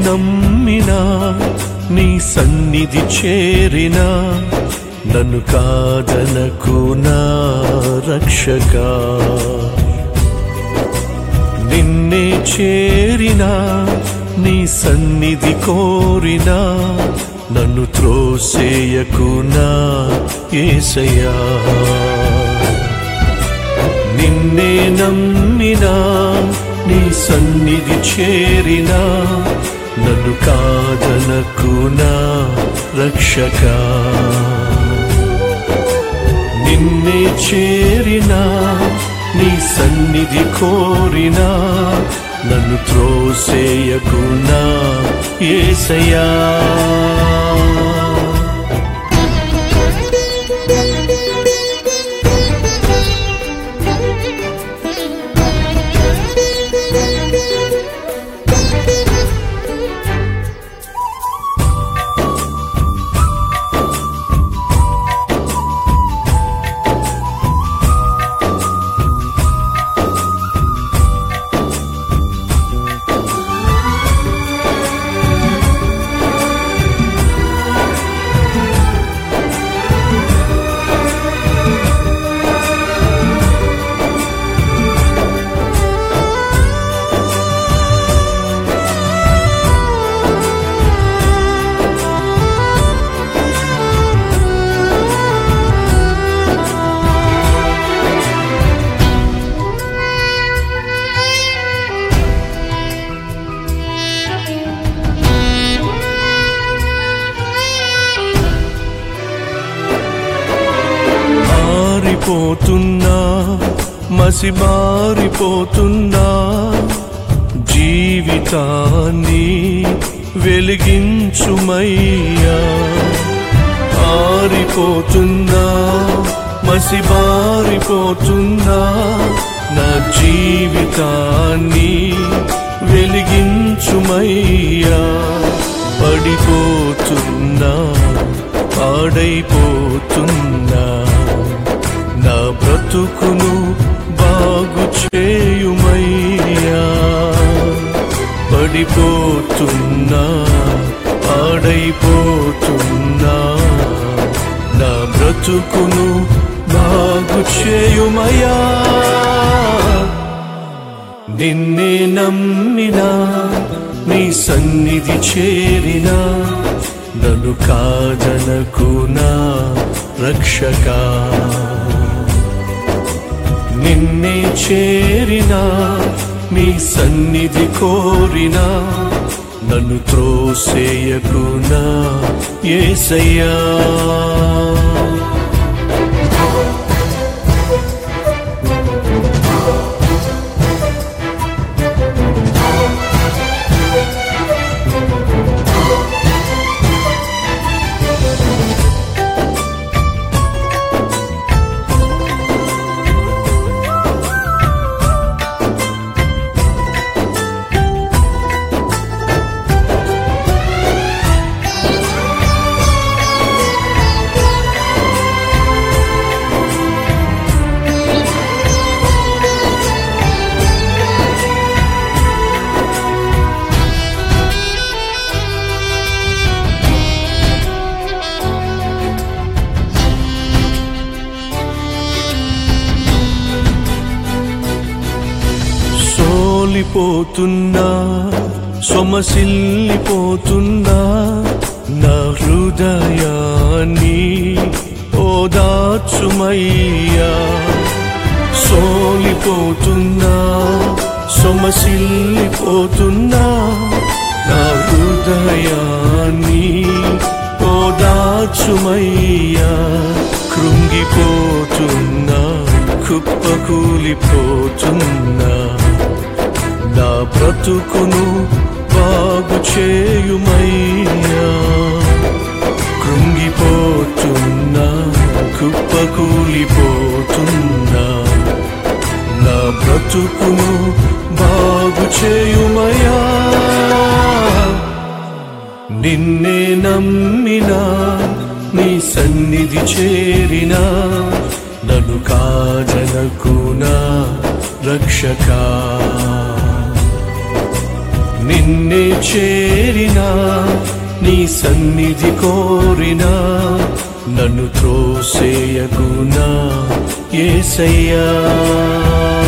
నమ్మినా నీ సన్నిధి చేరినా నన్ను కాదనకు నా రక్షగా నిన్నే చేరినా నీ సన్నిధి కోరినా నన్ను త్రోసేయకు నా ఏసయ్యా నిన్నే నమ్మినా నీ సన్నిధి చేరినా నన్ను కాదనకు నా రక్షగా నిన్నే చేరినా నీ సన్నిధి కోరినా నన్ను త్రోసేయకున్నా ఏసయ్యా మారిపోతున్నా మసి మారిపోతున్నా జీవితాన్ని వెలిగించుమయ్యా ఆరిపోతున్నా మసి మారిపోతున్నా నా జీవితాన్ని వెలిగించుమయ్యా పడిపోతున్నా పాడైపోతున్నా నా బ్రతుకును బాగు చేయుమయ్యా పడిపోతున్నా పాడైపోతున్నా నా బ్రతుకును బాగు చేయుమయ్యా నిన్నే నమ్మినా నీ సన్నిధి చేరినా నన్ను కాదనకు నా రక్షకా నిన్నే చేరినా నీ సన్నిధి కోరినా నన్ను త్రోసేయకునా ఏసయ్యా సోలిపోతున్నా సొమసిల్లిపోతున్నా నా హృదయాన్ని ఓదాచుమయ్యా సోలిపోతున్నా సొమసిల్లిపోతున్నా నా హృదయాన్ని ఓదాచుమయ్యా కృంగిపోతున్నా కుప్పకూలిపోతున్నా నా బ్రతుకును బాగు చేయుమయ్యా కృంగిపోతున్నా కుప్పకూలిపోతున్నా నా బ్రతుకును బాగు చేయుమయ్యా నిన్నే నమ్మినా నీ సన్నిధి చేరినా నన్ను కాదనకునా రక్షకా నిన్నే చేరినా నీ సన్నిధి కోరినా నన్ను త్రోసేయకునా ఏసయ్యా